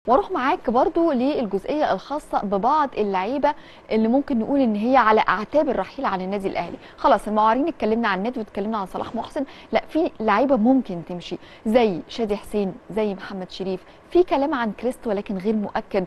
واروح معاك برضو للجزئيه الخاصه ببعض اللعيبه اللي ممكن نقول ان هي على اعتاب الرحيل عن النادي الاهلي خلاص المعارين اتكلمنا عن النادي واتكلمنا عن صلاح محسن لا في لعيبه ممكن تمشي زي شادي حسين زي محمد شريف في كلام عن كريست ولكن غير مؤكد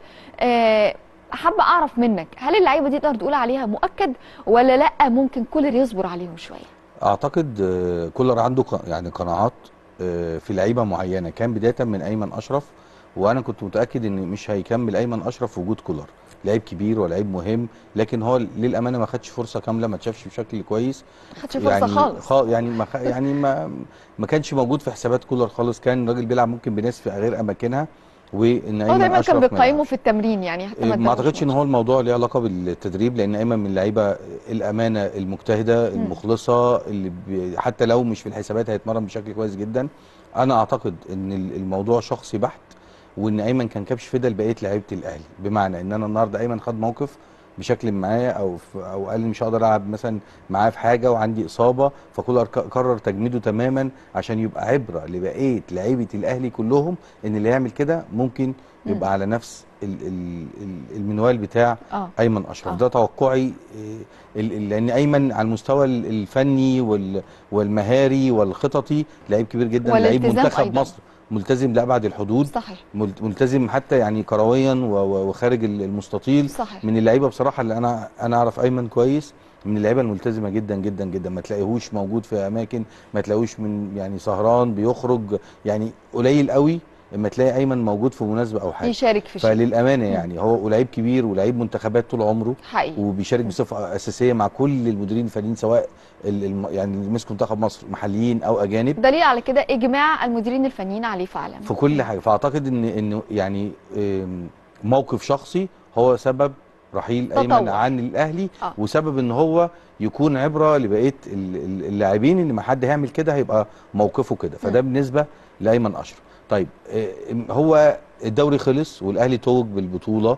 أه حابه اعرف منك هل اللعيبه دي تقدر تقول عليها مؤكد ولا لا ممكن كولر يصبر عليهم شويه اعتقد آه، كولر عنده ق- يعني قناعات آه، في لعيبه معينه كان بدايه من ايمن اشرف وانا كنت متاكد ان مش هيكمل ايمن اشرف في وجود كولر لعيب كبير ولعيب مهم لكن هو للامانه ما خدش فرصه كامله ما اتشافش بشكل كويس ما خدش فرصه يعني خالص خا يعني ما خ- يعني ما ما كانش موجود في حسابات كولر خالص كان الراجل بيلعب ممكن بناس في غير اماكنها وان هو ايمن دايما اشرف كان ما بيقيمه يلعبش. في التمرين يعني حتى ما اداهوش اعتقدش ان ماتش. هو الموضوع ليه علاقه بالتدريب لان ايمن من اللعيبه الامانه المجتهده المخلصه اللي بي حتى لو مش في الحسابات هيتمرن بشكل كويس جدا انا اعتقد ان ال- الموضوع شخصي بحت وان ايمن كان كبش فدا لبقيه لعيبه الاهلي بمعنى ان انا النهارده ايمن خد موقف بشكل معاه او في او قال لي مش هقدر العب مثلا معاه في حاجه وعندي اصابه فكولر ك- قرر تجميده تماما عشان يبقى عبره لبقيه لعيبه الاهلي كلهم ان اللي يعمل كده ممكن يبقى على نفس ال- ال- ال- المنوال بتاع اه ايمن اشرف آه. ده توقعي آه، ال- ال- لان ايمن على المستوى ال- الفني وال- والمهاري والخططي لعيب كبير جدا لعيب والالتزام منتخب أيضاً. مصر ملتزم لابعد الحدود صحيح ملت- ملتزم حتى يعني كرويا و- و- وخارج ال- المستطيل صحيح من اللعيبه بصراحه اللي انا انا اعرف ايمن كويس من اللعيبه الملتزمه جدا جدا جدا ما تلاقيهوش موجود في اماكن ما تلاقيهوش من يعني سهران بيخرج يعني قليل قوي اما تلاقي ايمن موجود في مناسبه او حاجه يشارك في شيء فللامانه يعني هو لعيب كبير ولعيب منتخبات طول عمره حقيقي وبيشارك بصفه اساسيه مع كل المديرين الفنيين سواء ال- الم- يعني اللي مسكوا منتخب مصر محليين او اجانب دليل على كده اجماع المديرين الفنيين عليه فعلا في كل حاجه فاعتقد ان ان يعني آم، موقف شخصي هو سبب رحيل تطور. ايمن عن الاهلي آه. وسبب ان هو يكون عبره لبقيه ال- ال- اللاعبين ان ما حد هيعمل كده هيبقى موقفه كده فده بالنسبه لايمن اشرف طيب آم، هو الدوري خلص والاهلي توج بالبطوله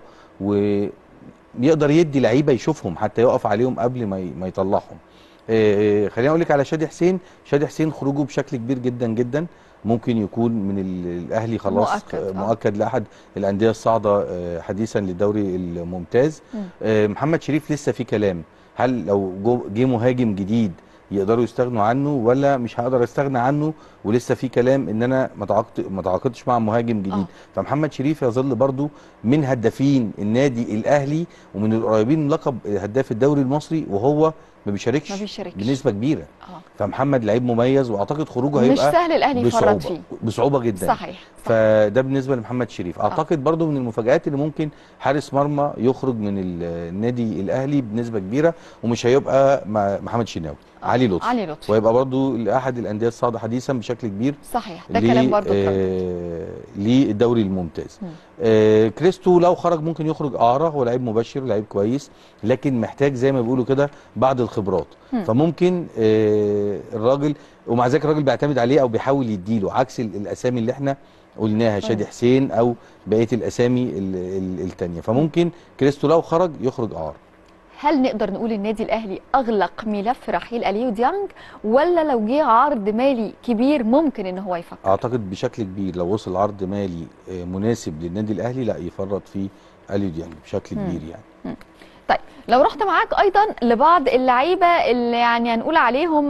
ويقدر يدي لعيبه يشوفهم حتى يقف عليهم قبل ما ي- ما يطلعهم آه، خليني اقول لك على شادي حسين شادي حسين خروجه بشكل كبير جدا جدا ممكن يكون من ال- الاهلي خلاص مؤكد، آه، آه. مؤكد لاحد الانديه الصاعده آه، حديثا للدوري الممتاز مم. آه، محمد شريف لسه في كلام هل لو جو- جه مهاجم جديد يقدروا يستغنوا عنه ولا مش هقدر استغنى عنه ولسه في كلام ان انا ما تعاقدت ما تعاقدتش مع مهاجم جديد آه. فمحمد شريف يظل برضو من هدافين النادي الاهلي ومن القريبين من لقب هداف الدوري المصري وهو ما بيشاركش ما بيشاركش. بنسبه كبيره اه فمحمد لعيب مميز واعتقد خروجه مش هيبقى سهل الاهلي يفرط بصعوبه فيه بصعوبه جدا صحيح صحيح. فده بالنسبه لمحمد شريف اعتقد برضو من المفاجات اللي ممكن حارس مرمى يخرج من ال- النادي الاهلي بنسبه كبيره ومش هيبقى مع محمد شناوي آه. علي لطفي علي لطفي ويبقى برضو لاحد الانديه الصاعده حديثا بشكل كبير صحيح ده ليه- كلام برضو كرم. آه للدوري الممتاز مم. آه كريستو لو خرج ممكن يخرج اعاره هو لعيب مبشر لعيب كويس لكن محتاج زي ما بيقولوا كده بعض الخبرات مم. فممكن آه الراجل ومع ذلك الراجل بيعتمد عليه او بيحاول يديله عكس ال- الاسامي اللي احنا قلناها شادي مم. حسين او بقيه الاسامي ال- ال- التانيه فممكن كريستو لو خرج يخرج اعاره هل نقدر نقول النادي الاهلي اغلق ملف رحيل اليو ديانج ولا لو جه عرض مالي كبير ممكن ان هو يفكر اعتقد بشكل كبير لو وصل عرض مالي آه، مناسب للنادي الاهلي لا يفرط في اليو ديانج بشكل مم. كبير يعني طيب لو رحت معاك ايضا لبعض اللعيبه اللي يعني هنقول عليهم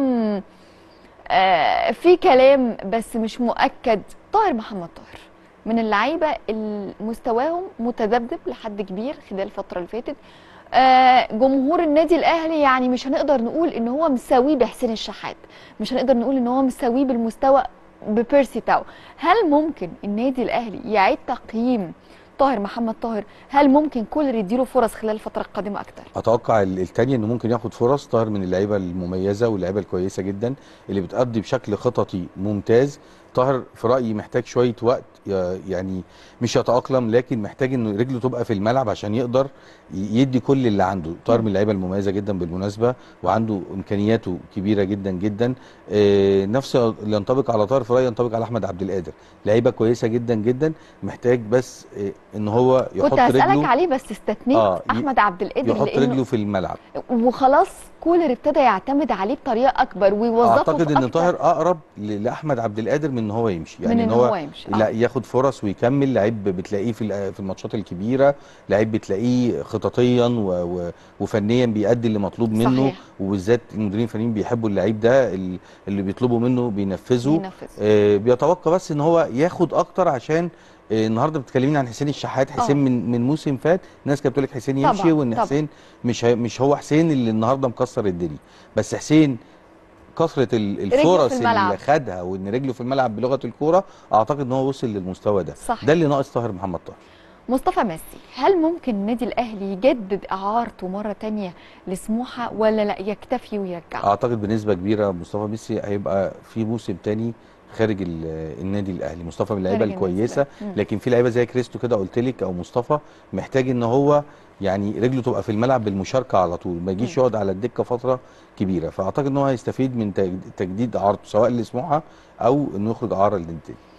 آه في كلام بس مش مؤكد طاهر محمد طاهر من اللعيبه اللي مستواهم متذبذب لحد كبير خلال الفتره اللي فاتت آه جمهور النادي الاهلي يعني مش هنقدر نقول ان هو مساويه بحسين الشحات مش هنقدر نقول ان هو مساويه بالمستوى ببيرسي تاو هل ممكن النادي الاهلي يعيد تقييم طاهر محمد طاهر هل ممكن كولر يديله فرص خلال الفتره القادمه اكتر اتوقع ال- التاني انه ممكن ياخد فرص طاهر من اللعيبه المميزه واللعيبه الكويسه جدا اللي بتأدي بشكل خططي ممتاز طاهر في رايي محتاج شويه وقت ي- يعني مش يتاقلم لكن محتاج انه رجله تبقى في الملعب عشان يقدر ي- يدي كل اللي عنده طاهر من اللعيبه المميزه جدا بالمناسبه وعنده امكانياته كبيره جدا جدا آه، نفس اللي ينطبق على طاهر في رايي ينطبق على احمد عبد القادر لعيبه كويسه جدا جدا محتاج بس آه، ان هو يحط كنت هسألك رجله عليه بس استثنيت آه، ي- احمد عبد القادر يحط لانه رجله في الملعب وخلاص كولر ابتدى يعتمد عليه بطريقه اكبر ويوظفه اعتقد في ان أكتر. طاهر اقرب ل- لاحمد عبد القادر من ان هو يمشي من إن هو يمشي، آه. لا ياخد فرص ويكمل لعيب بتلاقيه في ال- في الماتشات الكبيره لعيب بتلاقيه خططيا و و وفنيا بيأدي اللي مطلوب منه صحيح. وبالذات المديرين الفنيين بيحبوا اللعيب ده ال- اللي بيطلبوا منه بينفذه بينفذ. آه بيتوقع بس ان هو ياخد اكتر عشان آه النهارده بتكلمين عن حسين الشحات حسين آه. من من موسم فات الناس كانت بتقول لك حسين طبعاً، يمشي وان طبعاً. حسين مش هي مش هو حسين اللي النهارده مكسر الدنيا بس حسين كثره ال- رجله في الفرص الملعب. اللي خدها وان رجله في الملعب بلغه الكوره اعتقد ان هو وصل للمستوى ده صح. ده اللي ناقص طاهر محمد طاهر مصطفى ميسي هل ممكن النادي الاهلي يجدد اعارته مره تانية لسموحه ولا لا يكتفي ويرجع اعتقد بنسبه كبيره مصطفى ميسي هيبقى في موسم تاني خارج ال- النادي الاهلي مصطفى من اللعيبه خارج النادي الكويسه الأهلي. مم. لكن في لعيبه زي كريستو كده قلت لك او مصطفى محتاج ان هو يعني رجله تبقى في الملعب بالمشاركه على طول ما يجيش مم. يقعد على الدكه فتره كبيره فاعتقد ان هو هيستفيد من تج- تجديد اعارته سواء لسموحه او انه يخرج اعاره للنادي